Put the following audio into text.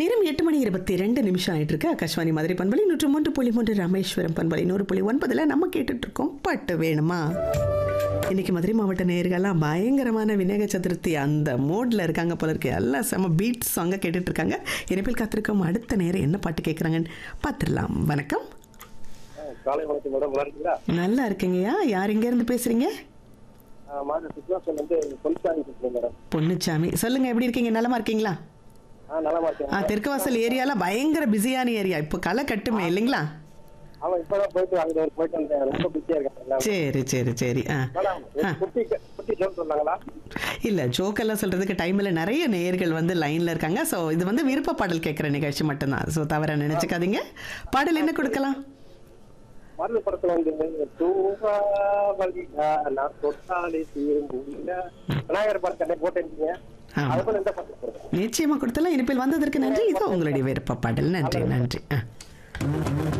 நேரம் எட்டு மணி இருபத்தி ரெண்டு நிமிஷம் ஆயிட்டு இருக்கு ஆகாஷ்வாணி மதுரை பண்பலை நூற்று மூன்று புள்ளி மூன்று ராமேஸ்வரம் பண்பலை நூறு புள்ளி ஒன்பதுல நம்ம கேட்டுட்டு இருக்கோம் பாட்டு வேணுமா இன்னைக்கு மதுரை மாவட்ட நேயர்கள்லாம் பயங்கரமான விநாயக சதுர்த்தி அந்த மோட்ல இருக்காங்க போல இருக்கு எல்லாம் செம பீட் சாங்க கேட்டுட்டு இருக்காங்க இனிப்பில் காத்திருக்கோம் அடுத்த நேரம் என்ன பாட்டு கேட்குறாங்கன்னு பார்த்துடலாம் வணக்கம் காலை வணக்கம் மேடம் நல்லா இருக்கீங்களா நல்லா இருக்கீங்கய்யா யார் இங்க இருந்து பேசுறீங்க ஆஹ் மாதிரி சுற்றுலாசல் வந்து பொலிசாமி பேசுறேன் மேடம் பொன்னுச்சாமி சொல்லுங்க எப்படி இருக்கீங்க நலமா இருக்கீங்களா ஆ நலமா இருக்கேன் ஆ தெற்குவாசல் ஏரியால பயங்கர பிஸியான ஏரியா இப்போ களை கட்டுமே இல்லைங்களா அவன் இப்பதான் போயிட்டு அங்க ஒரு போயிட்டு வந்தேன் ரொம்ப பிஸியா இருக்கேன் சரி சரி சரி ஆ மேடம் ஆ. குட்டி குட்டி ஜோன் சொன்னாங்களா இல்லை ஜோக்கெல்லாம் சொல்கிறதுக்கு டைமில் நிறைய நேயர்கள் வந்து லைனில் இருக்காங்க ஸோ இது வந்து விருப்ப பாடல் கேட்குற நிகழ்ச்சி மட்டும்தான் ஸோ தவற நினச்சிக்காதீங்க பாடல் என்ன கொடுக்கலாம் மருந்து படத்துல வந்து தூவாவலியா நான் தொட்டாலே தீரும் முடியல விநாயகர் படத்தை போட்டிருக்கீங்க ஆமா. அது போல எந்த படத்தை போடுறேன் நிச்சயமாக கொடுத்தலாம் இனிப்பில் வந்ததற்கு நன்றி இது உங்களுடைய விருப்ப பாடல் நன்றி நன்றி ஆ